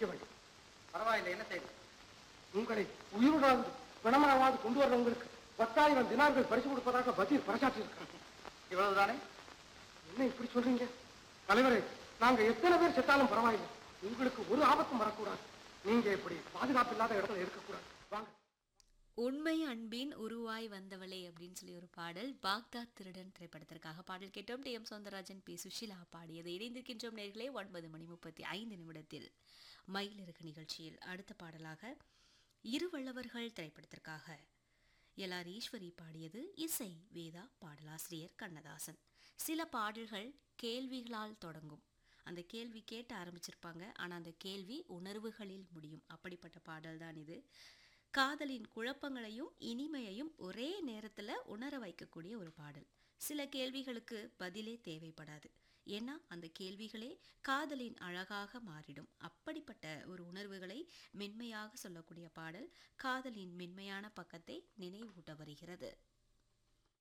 மன்னிக்க வேண்டும் பரவாயில்லை என்ன செய்து உங்களை உயிருடாவது பிணமாவது கொண்டு வர்றவங்களுக்கு பத்தாயிரம் தினார்கள் பரிசு கொடுப்பதாக வசீர் பறைசாற்றி இருக்காங்க இவ்வளவுதானே என்ன இப்படி சொல்றீங்க தலைவரே நாங்க எத்தனை பேர் செத்தாலும் பரவாயில்லை உங்களுக்கு ஒரு ஆபத்தும் வரக்கூடாது நீங்க இப்படி பாதுகாப்பு இல்லாத இடத்துல இருக்கக்கூடாது வாங்க உண்மை அன்பின் உருவாய் வந்தவளே அப்படின்னு சொல்லி ஒரு பாடல் பாக்தாத் திருடன் திரைப்படத்திற்காக பாடல் கேட்டோம் T M Soundararajan P Susheela பாடியது இணைந்திருக்கின்றோம் நேர்களே ஒன்பது மணி முப்பத்தி ஐந்து நிமிடத்தில் மயிலிறகு நிகழ்ச்சியில் அடுத்த பாடலாக இருவள்ளவர்கள் திரைப்படத்திற்காக எல் ஆர் ஈஸ்வரி பாடியது இசை வேதா பாடலாசிரியர் கண்ணதாசன் சில பாடல்கள் கேள்விகளால் தொடங்கும் அந்த கேள்வி கேட்டு ஆரம்பிச்சிருப்பாங்க ஆனால் அந்த கேள்வி உணர்வுகளில் முடியும் அப்படிப்பட்ட பாடல் தான் இது காதலின் குழப்பங்களையும் இனிமையையும் ஒரே நேரத்தில் உணர வைக்கக்கூடிய ஒரு பாடல் சில கேள்விகளுக்கு பதிலே தேவைப்படாது ஏன்னா அந்த கேள்விகளே காதலின் அழகாக மாறிடும் அப்படிப்பட்ட ஒரு உணர்வுகளை மென்மையாக சொல்லக்கூடிய பாடல் காதலின் மென்மையான பக்கத்தை நினைவூட்ட வருகிறது